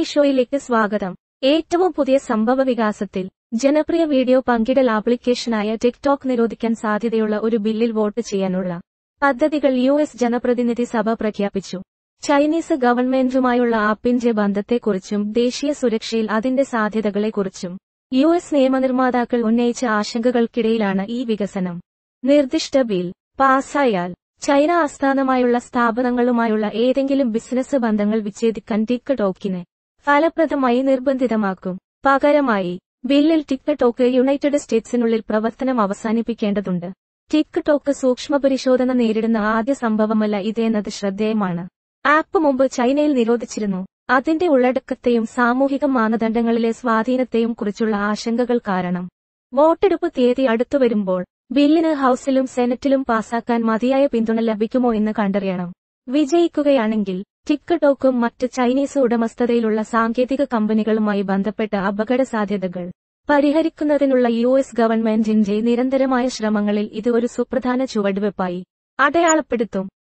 ഷോയിലേക്ക് സ്വാഗതം ഏറ്റവും പുതിയ സംഭവ വികാസത്തിൽ ജനപ്രിയ വീഡിയോ പങ്കിടൽ ആപ്ലിക്കേഷനായ ടിക്ടോക്ക് നിരോധിക്കാൻ സാധ്യതയുള്ള ഒരു ബില്ലിൽ വോട്ട് ചെയ്യാനുള്ള പദ്ധതികൾ യു എസ് ജനപ്രതിനിധി സഭ പ്രഖ്യാപിച്ചു ചൈനീസ് ഗവൺമെന്റുമായുള്ള ആപ്പിന്റെ ബന്ധത്തെക്കുറിച്ചും ദേശീയ സുരക്ഷയിൽ അതിന്റെ സാധ്യതകളെക്കുറിച്ചും യു എസ് നിയമനിർമ്മാതാക്കൾ ഉന്നയിച്ച ആശങ്കകൾക്കിടയിലാണ് ഈ വികസനം നിർദ്ദിഷ്ട ബിൽ പാസായാൽ ചൈന ആസ്ഥാനമായുള്ള സ്ഥാപനങ്ങളുമായുള്ള ഏതെങ്കിലും ബിസിനസ് ബന്ധങ്ങൾ വിച്ഛേദിക്കാൻ ടിക്ടോക്കിനെ ഫലപ്രദമായി നിർബന്ധിതമാക്കും പകരമായി ബില്ലിൽ ടിക്ടോക്ക് യുണൈറ്റഡ് സ്റ്റേറ്റ്സിനുള്ളിൽ പ്രവർത്തനം അവസാനിപ്പിക്കേണ്ടതുണ്ട് ടിക്ടോക്ക് സൂക്ഷ്മപരിശോധന നേരിടുന്ന ആദ്യ സംഭവമല്ല ഇതെന്നത് ശ്രദ്ധേയമാണ് ആപ്പ് മുമ്പ് ചൈനയിൽ നിരോധിച്ചിരുന്നു അതിന്റെ ഉള്ളടക്കത്തെയും സാമൂഹിക മാനദണ്ഡങ്ങളിലെ സ്വാധീനത്തെയും കുറിച്ചുള്ള ആശങ്കകൾ കാരണം വോട്ടെടുപ്പ് തീയതി അടുത്തുവരുമ്പോൾ ബില്ലിന് ഹൌസിലും സെനറ്റിലും പാസാക്കാൻ മതിയായ പിന്തുണ ലഭിക്കുമോ എന്ന് കണ്ടറിയണം വിജയിക്കുകയാണെങ്കിൽ ടിക്ടോക്കും മറ്റ് ചൈനീസ് ഉടമസ്ഥതയിലുള്ള സാങ്കേതിക കമ്പനികളുമായി ബന്ധപ്പെട്ട അപകട സാധ്യതകൾ പരിഹരിക്കുന്നതിനുള്ള യു എസ് ഗവൺമെന്റിന്റെ നിരന്തരമായ ശ്രമങ്ങളിൽ ഇത് ഒരു സുപ്രധാന ചുവടുവെപ്പായി അടയാളപ്പെടുത്തും